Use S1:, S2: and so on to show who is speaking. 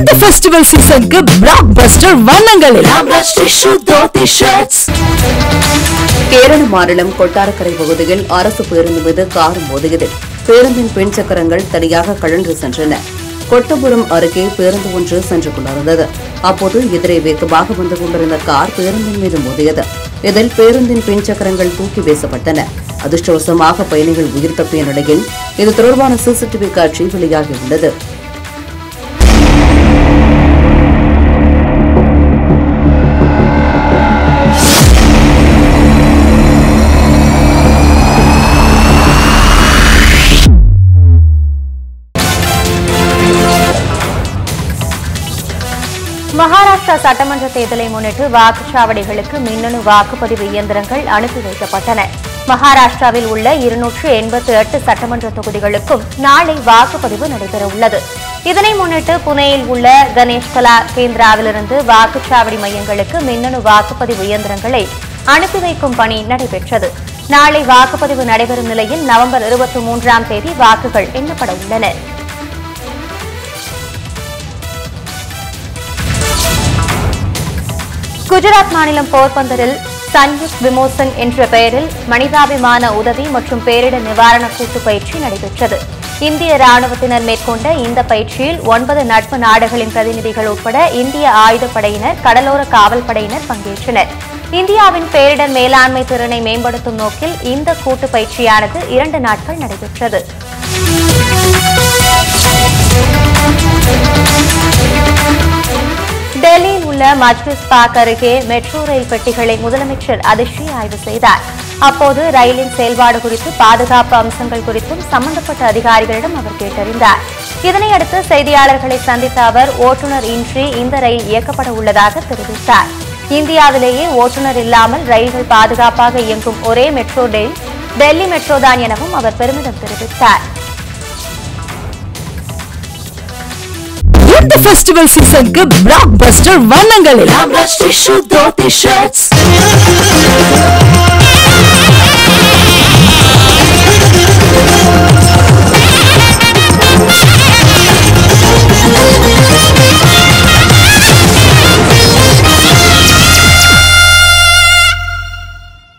S1: இந்த ஃபெஸ்டிவல் சீசனுக்கு blockbuster வண்ணங்களில் ஆம்ரஷ் டிஷ்யூ தோத்தி ஷர்ட்ஸ்
S2: கேரள மாநிலம் கொட்டாரக்கரை பகுதியில் அரசு பேருந்து மீது கார் மோதியது பேருந்தின் பின் சக்கரங்கள் தனியாக கழன்று சென்றன கொட்டபுரம் அருகே பேருந்து ஒன்று சென்று கொண்டிருந்தது அப்போது எதிரே வேகமாக வந்து கொண்டிருந்த கார் பேருந்தின் மீது மோதியது இதில் பேருந்தின் பின் சக்கரங்கள் தூக்கி வீசப்பட்டன அதிர்ஷ்டவசமாக பயணிகள் உயிர் தப்பிய நிலையில் இது தொடர்பான சிசிடிவி காட்சி வெளியாகியுள்ளது
S3: மகாராஷ்டிரா சட்டமன்ற தேர்தலை முன்னிட்டு வாக்குச்சாவடிகளுக்கு மின்னணு வாக்குப்பதிவு இயந்திரங்கள் அனுப்பி வைக்கப்பட்டன மகாராஷ்டிராவில் உள்ள இருநூற்று எண்பத்தி எட்டு சட்டமன்ற தொகுதிகளுக்கும் நாளை வாக்குப்பதிவு நடைபெறவுள்ளது இதனை முன்னிட்டு புனேயில் உள்ள கணேஷ்கலா கேந்திராவிலிருந்து வாக்குச்சாவடி மையங்களுக்கு மின்னணு வாக்குப்பதிவு இயந்திரங்களை அனுப்பி வைக்கும் பணி நடைபெற்றது நாளை வாக்குப்பதிவு நடைபெறும் நிலையில் நவம்பர் இருபத்தி மூன்றாம் தேதி வாக்குகள் எண்ணப்பட உள்ளன குஜராத் மாநிலம் போர்பந்தரில் சன்யுக் விமோசன் என்ற பெயரில் மனிதாபிமான உதவி மற்றும் பேரிடர் நிவாரண கூட்டு பயிற்சி நடைபெற்றது இந்திய ராணுவத்தினர் மேற்கொண்ட இந்த பயிற்சியில் ஒன்பது நட்பு நாடுகளின் பிரதிநிதிகள் உட்பட இந்திய ஆயுதப்படையினர் கடலோர காவல் படையினர் பங்கேற்றனர் இந்தியாவின் பேரிடர் மேலாண்மை திறனை மேம்படுத்தும் நோக்கில் இந்த கூட்டு பயிற்சியானது இரண்டு நாட்கள் நடைபெற்றது டெல்லியில் உள்ள மஜ்லிஸ் பார்க் அருகே மெட்ரோ ரயில் பெட்டிகளை முதலமைச்சர் அதிர்ச்சி ஆய்வு செய்தார் அப்போது ரயிலின் செயல்பாடு குறித்து பாதுகாப்பு அம்சங்கள் குறித்தும் சம்பந்தப்பட்ட அதிகாரிகளிடம் அவர் கேட்டறிந்தார் இதனையடுத்து செய்தியாளர்களை சந்தித்த அவர் ஓட்டுநர் இன்றி இந்த ரயில் இயக்கப்பட உள்ளதாக தெரிவித்தார் இந்தியாவிலேயே ஓட்டுநர் இல்லாமல் ரயில்கள் பாதுகாப்பாக இயங்கும் ஒரே மெட்ரோ ரயில் டெல்லி மெட்ரோ தான் எனவும் அவர் பெருமிதம் தெரிவித்தார்
S1: இந்த ஃபெஸ்டிவல் சீசனுக்கு பிளாக் பஸ்டர் வண்ணங்களில் ஆம்ரஷ் டிஷ்யூ தோத்தி ஷர்ட்ஸ்